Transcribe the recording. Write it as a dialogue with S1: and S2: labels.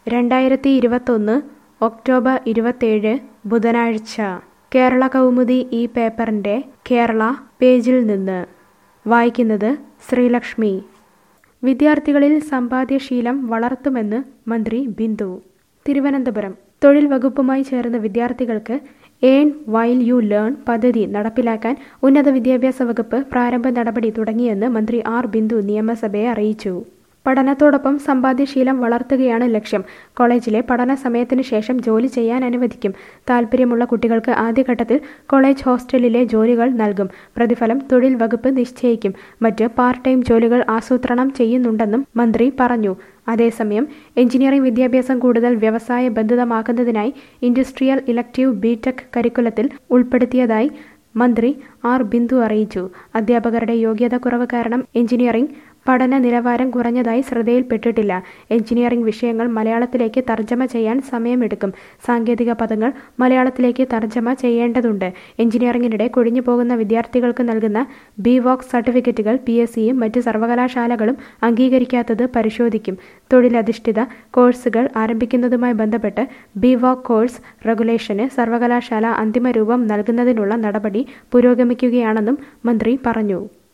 S1: രണ്ടായിരത്തി ഇരുപത്തൊന്ന് ഒക്ടോബർ ഇരുപത്തേഴ് ബുധനാഴ്ച കേരള കൗമുദി ഈ പേപ്പറിൻ്റെ കേരള പേജിൽ നിന്ന് വായിക്കുന്നത് ശ്രീലക്ഷ്മി വിദ്യാർത്ഥികളിൽ സമ്പാദ്യശീലം വളർത്തുമെന്ന് മന്ത്രി ബിന്ദു തിരുവനന്തപുരം തൊഴിൽ വകുപ്പുമായി ചേർന്ന് വിദ്യാർത്ഥികൾക്ക് ഏൺ വൈൽ യു ലേൺ പദ്ധതി നടപ്പിലാക്കാൻ ഉന്നത വിദ്യാഭ്യാസ വകുപ്പ് പ്രാരംഭ നടപടി തുടങ്ങിയെന്ന് മന്ത്രി ആർ ബിന്ദു നിയമസഭയെ അറിയിച്ചു പഠനത്തോടൊപ്പം സമ്പാദ്യശീലം വളർത്തുകയാണ് ലക്ഷ്യം കോളേജിലെ പഠന സമയത്തിന് ശേഷം ജോലി ചെയ്യാൻ അനുവദിക്കും താൽപ്പര്യമുള്ള കുട്ടികൾക്ക് ആദ്യഘട്ടത്തിൽ കോളേജ് ഹോസ്റ്റലിലെ ജോലികൾ നൽകും പ്രതിഫലം തൊഴിൽ വകുപ്പ് നിശ്ചയിക്കും മറ്റ് പാർട്ട് ടൈം ജോലികൾ ആസൂത്രണം ചെയ്യുന്നുണ്ടെന്നും മന്ത്രി പറഞ്ഞു അതേസമയം എഞ്ചിനീയറിംഗ് വിദ്യാഭ്യാസം കൂടുതൽ വ്യവസായ ബന്ധിതമാക്കുന്നതിനായി ഇൻഡസ്ട്രിയൽ ഇലക്ടീവ് ബിടെക് കരിക്കുലത്തിൽ ഉൾപ്പെടുത്തിയതായി മന്ത്രി ആർ ബിന്ദു അറിയിച്ചു അധ്യാപകരുടെ യോഗ്യത കുറവ് കാരണം എഞ്ചിനീയറിംഗ് പഠന നിലവാരം കുറഞ്ഞതായി ശ്രദ്ധയിൽപ്പെട്ടിട്ടില്ല എഞ്ചിനീയറിംഗ് വിഷയങ്ങൾ മലയാളത്തിലേക്ക് തർജ്ജമ ചെയ്യാൻ സമയമെടുക്കും സാങ്കേതിക പദങ്ങൾ മലയാളത്തിലേക്ക് തർജ്ജമ ചെയ്യേണ്ടതുണ്ട് എഞ്ചിനീയറിംഗിനിടെ കൊഴിഞ്ഞു പോകുന്ന വിദ്യാർത്ഥികൾക്ക് നൽകുന്ന ബി വോക്ക് സർട്ടിഫിക്കറ്റുകൾ പി എസ് സിയും മറ്റ് സർവകലാശാലകളും അംഗീകരിക്കാത്തത് പരിശോധിക്കും തൊഴിലധിഷ്ഠിത കോഴ്സുകൾ ആരംഭിക്കുന്നതുമായി ബന്ധപ്പെട്ട് ബി വോക്ക് കോഴ്സ് റെഗുലേഷന് സർവകലാശാല അന്തിമ രൂപം നൽകുന്നതിനുള്ള നടപടി പുരോഗമിക്കുകയാണെന്നും മന്ത്രി പറഞ്ഞു